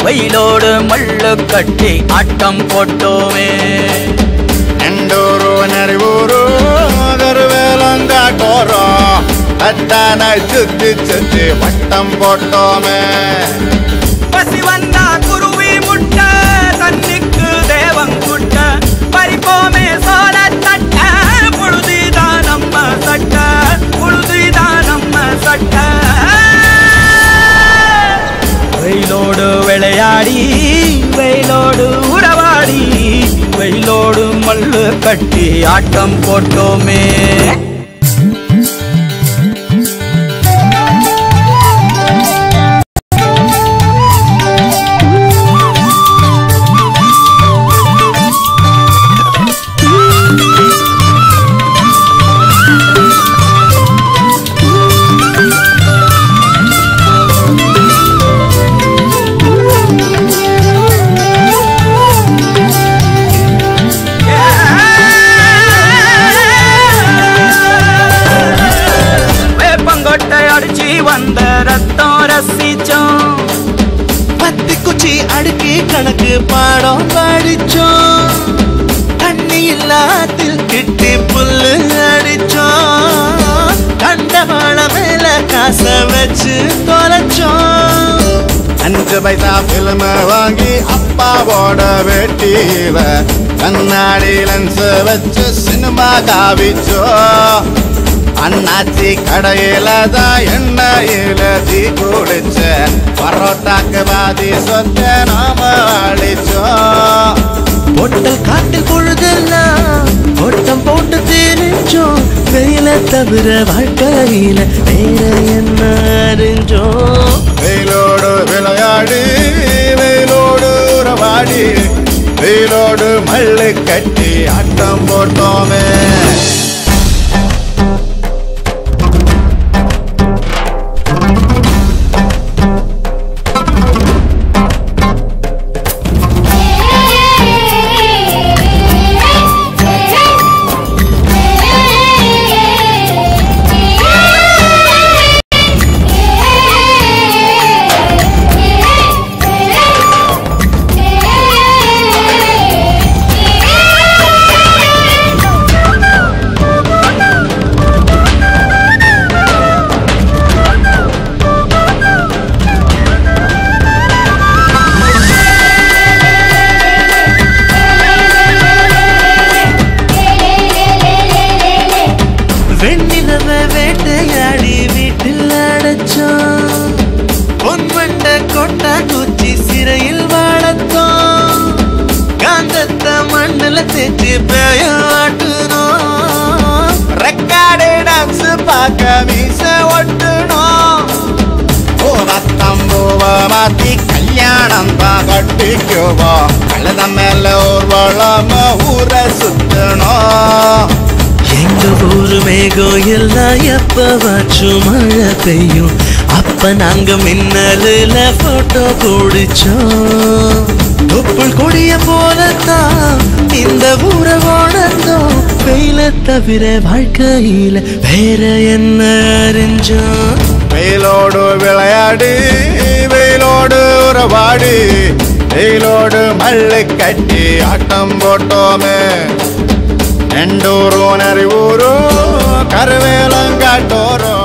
வெயிலோடு மல்லு கட்டி ஆட்டம் போட்டோமே ಎಂಡೂರು ನೆರವೂರು கருவேலங்காட்டோரோ அத்தான சுத்தி சுத்தி வட்டம் போட்டோமே பசி வந்தா குருவி முட்ட தண்ணிக்கு தேவம் குட்ட பறிப்போமே சோழ தட்ட புழுதிதான் நம்ம சட்ட புழுதிதான் நம்ம சட்ட வெயிலோடு விளையாடி வெயிலோடு உறவாடி வெயிலோடு மல்லு கட்டி ஆட்டம் போட்டோமே வேப்பங்கொட்டை அடிச்சு வந்த ரத்தம் ரசிச்சோம் பத்தி குச்சி அடுக்கி கணக்கு பாடம் படிச்சோம் தண்ணி இல்லாத்தில் கிட்டி புல்லு அடிச்சோம் கண்டவாள மேல காச வச்சு தொலைச்சோம் அஞ்சு பைசா பிலிம் வாங்கி அப்பாவோட வெட்டியில கண்ணாடி லென்ஸ் வச்சு சினிமா காவிச்சோ அண்ணாச்சி கடையில தான் எண்ணெயில தீ குடிச்ச பரோட்டாக்கு பாதி சொத்த நாம அழிச்சோம் பொட்டல் காட்டில் பொழுதெல்லாம் ஓட்டம் போட்டு தெரிஞ்சோம் வெயில தவிர வாழ்க்கையில வேற என்ன அறிஞ்சோம் வெயிலோடு விளையாடி வெயிலோடு உறவாடி வெயிலோடு மல்லு கட்டி ஆட்டம் போட்டோமே வெண்ணிலவ வேட்டையாடி வீட்டில் அடைச்சோம் பொன் வண்ட கொட்டா குச்சி சிறையில் வாழத்தோம் காந்தத்த மண்ணுல தேச்சு பேயாட்டுனோம் ரெக்கார்டு டான்ஸ் பார்க்க மீச ஒட்டணும் பூவத்தம்பூவ மாத்தி கல்யாணம் தான் கட்டிக்குவோம் கழுத மேல ஊர்வலம் ஊரை சுத்தணும் எங்க ஊரு மேகம் எல்லாம் எப்பவாச்சும் மழை பெய்யும் அப்ப நாங்க மின்னலுல போட்டோ பிடிச்சோம் தொப்புள் கொடிய போலத்தான் இந்த ஊரை உணர்ந்தோம் வெயில தவிர வாழ்க்கையில வேற என்ன அறிஞ்சோம் வெயிலோடு விளையாடி வெயிலோடு உறவாடி வெயிலோடு மல்லு கட்டி ஆட்டம் போட்டோமே எண்டூரும் நரிவூரும் கருவேலங்காட்டோரும்